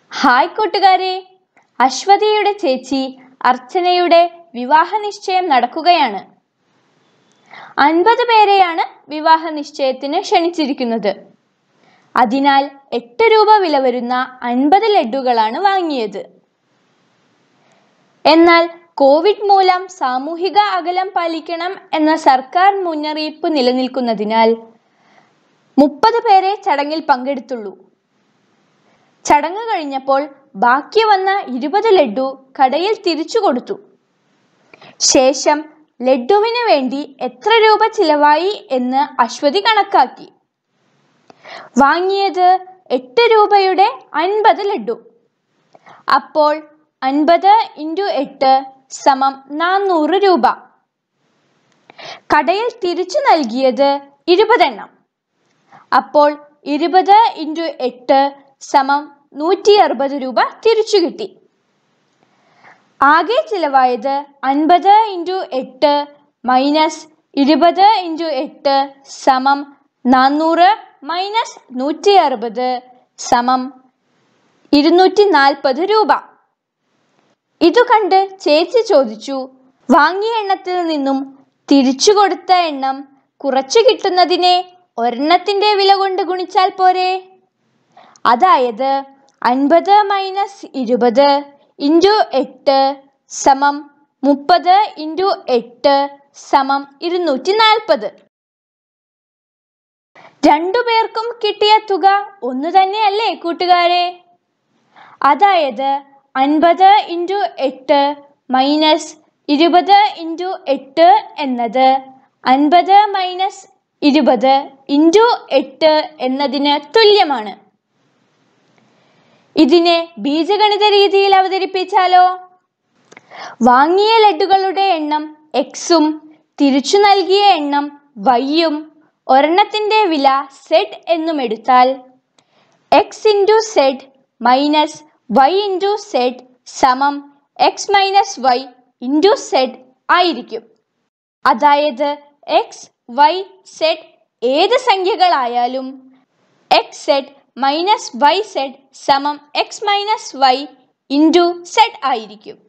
hi കൂട്ടുകാരെ അശ്വതിയുടെ ചേച്ചി അർച്ചനയുടെ വിവാഹ നിശ്ചയം നടക്കുകയാണ് അൻപത് പേരെയാണ് വിവാഹ നിശ്ചയത്തിന് ക്ഷണിച്ചിരിക്കുന്നത് അതിനാൽ എട്ട് രൂപ വില വരുന്ന അൻപത് ലഡ്ഡുകളാണ് വാങ്ങിയത് എന്നാൽ കോവിഡ് മൂലം സാമൂഹിക അകലം പാലിക്കണം എന്ന സർക്കാർ മുന്നറിയിപ്പ് നിലനിൽക്കുന്നതിനാൽ മുപ്പത് പേരെ ചടങ്ങിൽ പങ്കെടുത്തുള്ളൂ ചടങ്ങ് കഴിഞ്ഞപ്പോൾ ബാക്കി വന്ന ഇരുപത് ലഡ്ഡു കടയിൽ തിരിച്ചു കൊടുത്തു ശേഷം ലഡ്ഡുവിന് വേണ്ടി എത്ര രൂപ ചിലവായി എന്ന് അശ്വതി കണക്കാക്കി വാങ്ങിയത് എട്ട് രൂപയുടെ അൻപത് ലഡ്ഡു അപ്പോൾ അൻപത് ഇൻറ്റു എട്ട് സമം നാനൂറ് രൂപ കടയിൽ തിരിച്ചു നൽകിയത് ഇരുപതെണ്ണം അപ്പോൾ ഇരുപത് ഇൻറ്റു എട്ട് സമം നൂറ്റി അറുപത് രൂപ തിരിച്ചു കിട്ടി ആകെ ചിലവായത് അൻപത് ഇൻറ്റു എട്ട് മൈനസ് ഇരുപത് ഇൻറ്റു എട്ട് സമം നാനൂറ് മൈനസ് നൂറ്റി അറുപത് സമം ഇരുന്നൂറ്റി നാൽപ്പത് രൂപ ഇതു കണ്ട് ചേച്ചി ചോദിച്ചു വാങ്ങിയ എണ്ണത്തിൽ നിന്നും തിരിച്ചു കൊടുത്ത എണ്ണം കുറച്ചു കിട്ടുന്നതിനെ ഒരെണ്ണത്തിന്റെ വില കൊണ്ട് ഗുണിച്ചാൽ പോരെ അതായത് അൻപത് മൈനസ് ഇരുപത് ഇൻറ്റു എട്ട് സമം മുപ്പത് ഇൻറ്റു എട്ട് സമം ഇരുന്നൂറ്റി നാൽപ്പത് രണ്ടുപേർക്കും കിട്ടിയ തുക ഒന്നു തന്നെയല്ലേ കൂട്ടുകാരെ അതായത് അൻപത് ഇൻറ്റു എട്ട് മൈനസ് ഇരുപത് ഇൻറ്റു എട്ട് എന്നത് അൻപത് മൈനസ് ഇരുപത് ഇൻറ്റു എട്ട് എന്നതിന് തുല്യമാണ് ഇതിനെ ബീജഗണിത രീതിയിൽ അവതരിപ്പിച്ചാലോ വാങ്ങിയ ലഡ്ഡുകളുടെ എണ്ണം എക്സും തിരിച്ചു നൽകിയ എണ്ണം വൈയും ഒരെണ്ണത്തിന്റെ വില സെഡ് എന്നും എടുത്താൽ X into Z minus Y into Z സമം X minus Y into Z ആയിരിക്കും അതായത് എക്സ് വൈ സെഡ് ഏത് സംഖ്യകളായാലും X Z minus Y Z സമം X minus Y into Z ആയിരിക്കും